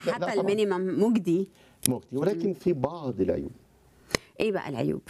لا حتى طبعاً. المينيمم مجدي مجدي ولكن في بعض العيوب ايه بقى العيوب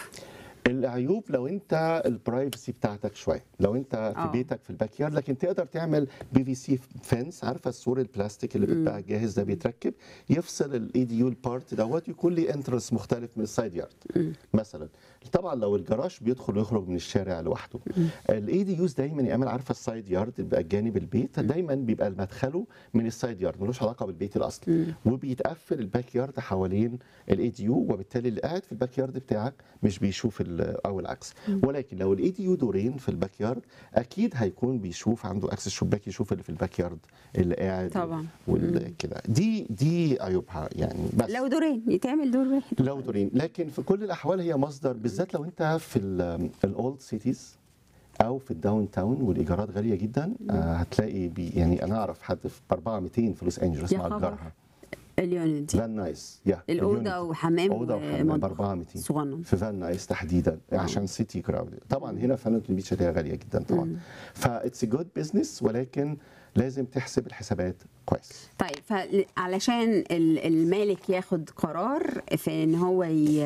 العيوب لو انت البرايفسي بتاعتك شويه لو انت في آه. بيتك في الباك يارد لكن تقدر تعمل بي في سي فنس عارفه السور البلاستيك اللي بيتباع جاهز ده بيتركب يفصل الاي دي يو البارت دوت يكون لي انترس مختلف من السايد يارد مثلا طبعا لو الجراج بيدخل ويخرج من الشارع لوحده الاي دي يوز دايما يعمل عارفه السايد يارد اللي بيبقى جانب البيت دايما بيبقى مدخله من السايد يارد ملوش علاقه بالبيت الاصلي وبيتقفل الباك يارد حوالين الاي دي يو وبالتالي اللي قاعد في الباك يارد بتاعك مش بيشوف ال- او العكس ولكن لو الاي دي يو دورين في الباك يارد اكيد هيكون بيشوف عنده اكسس شباك يشوف اللي في الباك يارد اللي قاعد طبعاً. كده دي دي عيوبها يعني بس لو دورين يتعمل دور واحد لو دورين لكن في كل الاحوال هي مصدر بالذات لو انت في الاولد سيتيز او في الداون تاون والايجارات غاليه جدا آه هتلاقي بي يعني انا اعرف حد في ب 4 200 في لوس انجلوس يا خبر. مأجرها اليونت دي فان نايس يا الاوضه وحمام اوضه وحمام ب ومطبخ 4 200 صغنن في فان نايس تحديدا عشان سيتي كراود طبعا هنا في هانوتن بيتش هتلاقيها غاليه جدا طبعا فاتس جود بزنس ولكن لازم تحسب الحسابات كويس طيب فعلشان المالك ياخد قرار في ان هو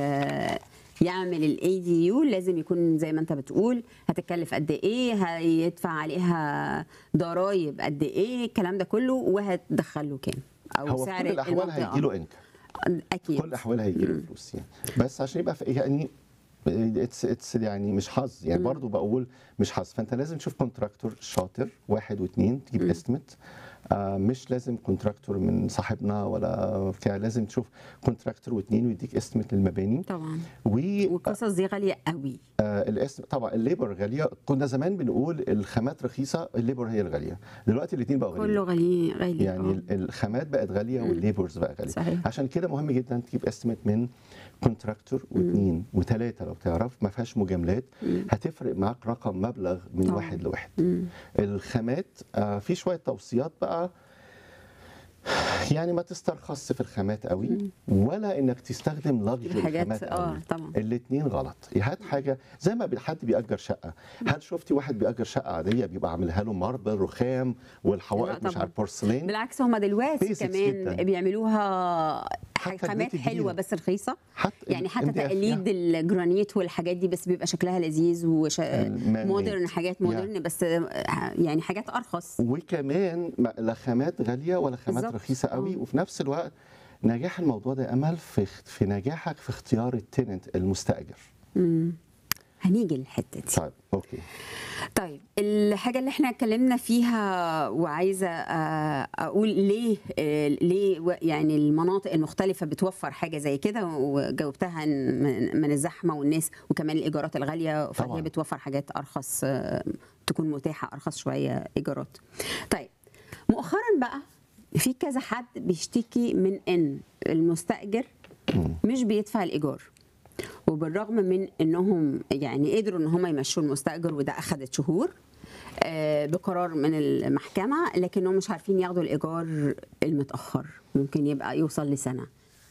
ي- يعمل الاي دي يو لازم يكون زي ما انت بتقول هتكلف قد ايه هيدفع عليها ضرايب قد ايه الكلام ده كله وهتدخل له كام او هو في سعر كل الاحوال المنطقة. هيجي له انكم اكيد كل الاحوال هيجي له فلوس يعني بس عشان يبقى في يعني اتس اتس يعني مش حظ يعني برضه بقول مش حظ فانت لازم تشوف كونتراكتور شاطر واحد واثنين تجيب استيميت آه مش لازم كونتراكتور من صاحبنا ولا بتاع لازم تشوف كونتراكتور واثنين ويديك استيميت للمباني طبعا والاسم والقصص دي غاليه قوي طبعا الليبر غاليه كنا زمان بنقول الخامات رخيصه الليبر هي الغاليه دلوقتي الاثنين بقوا غاليين كله غالي غالي يعني آه. ال- الخامات بقت غاليه والليبرز بقى غاليه صحيح. عشان كده مهم جدا تجيب استيميت من كونتراكتور واثنين وثلاثه لو تعرف ما فيهاش مجاملات هتفرق معاك رقم مبلغ من طبعاً. واحد لواحد الخامات آه في شويه توصيات بقى يعني ما تسترخصش في الخامات قوي ولا انك تستخدم لاكجري الحاجات- خامات آه، قوي طبعاً. الاثنين غلط هات حاجه زي ما حد بيأجر شقه هل شفتي واحد بيأجر شقه عاديه بيبقى عاملها له ماربل رخام لا والحوائط مش طبعاً. عارف بورسلين بالعكس هم دلوقتي Basics كمان جداً. بيعملوها حتى خامات البيت الجديد. حلوه بس رخيصه حتى يعني ال حتى MDF تقليد الجرانيت والحاجات دي بس بيبقى شكلها لذيذ وش... المان مودرن ميد. حاجات Yeah. مودرن بس يعني حاجات ارخص وكمان ما- لا خامات غاليه ولا خامات بالظبط. رخيصه قوي آه. وفي نفس الوقت نجاح الموضوع ده امل في في نجاحك في اختيار التننت المستاجر هنيجي للحته دي طيب اوكي طيب الحاجه اللي احنا اتكلمنا فيها وعايزه آه، اقول ليه آه، ليه و- يعني المناطق المختلفه بتوفر حاجه زي كده وجاوبتها إن من من الزحمه والناس وكمان الايجارات الغاليه فهي طبعاً. بتوفر حاجات ارخص آه، تكون متاحه ارخص شويه ايجارات طيب مؤخرا بقى في كذا حد بيشتكي من ان المستاجر مش بيدفع الايجار وبالرغم من انهم يعني قدروا ان هم يمشوا المستاجر وده اخذت شهور آه، بقرار من المحكمه لكنهم مش عارفين ياخدوا الايجار المتاخر ممكن يبقى يوصل لسنه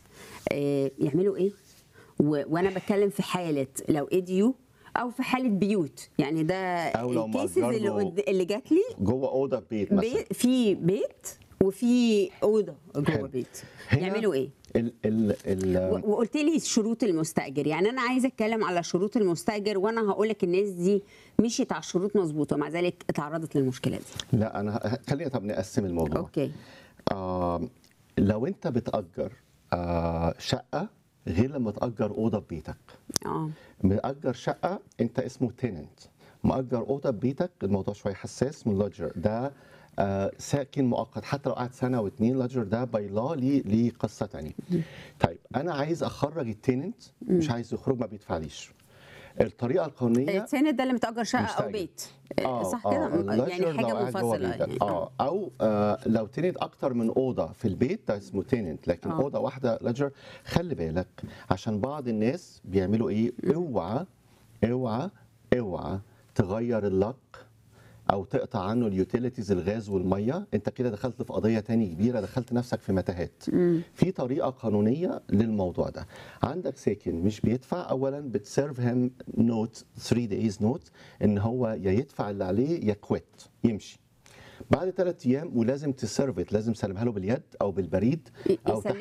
آه، يعملوا ايه و- وانا بتكلم في حاله لو ايديو او في حاله بيوت يعني ده أو لو الكيسز مأجر اللي, له قد- اللي جات لي جوه اوضه بيت مثلا بيت في بيت وفي اوضه جوه حلو. بيت هنا يعملوا ايه ال ال ال و- وقلت لي شروط المستاجر يعني انا عايزه اتكلم على شروط المستاجر وانا هقول لك الناس دي مشيت على الشروط مظبوطه ومع ذلك اتعرضت للمشكله دي لا انا ه- خلينا طب نقسم الموضوع اوكي آه لو انت بتأجر آه شقه غير لما تأجر اوضه ببيتك اه مأجر شقة أنت اسمه تيننت مأجر أوضة ببيتك الموضوع شوية حساس من لوجر ده آه ساكن مؤقت حتى لو قعد سنة واتنين لوجر ده باي لا ليه ليه قصة تانية طيب أنا عايز أخرج التيننت مش عايز يخرج ما بيدفعليش الطريقة القانونية السند ده اللي متاجر شقه او مستأجر. بيت آه صح كده اللوجر يعني لو حاجه قاعد جوه منفصله بيتك. يعني اه او آه لو تنت اكتر من اوضه في البيت ده اسمه تننت لكن آه. اوضه واحده لجر خلي بالك عشان بعض الناس بيعملوا ايه اوعى اوعى اوعى تغير اللق او تقطع عنه اليوتيليتيز الغاز والميه انت كده دخلت في قضيه تاني كبيره دخلت نفسك في متاهات في طريقه قانونيه للموضوع ده عندك ساكن مش بيدفع اولا بتسيرف هيم نوت 3 دايز نوت ان هو يا يدفع اللي عليه يا كويت يمشي بعد ثلاث ايام ولازم تسرفت لازم تسلمها له باليد او بالبريد او يسلمها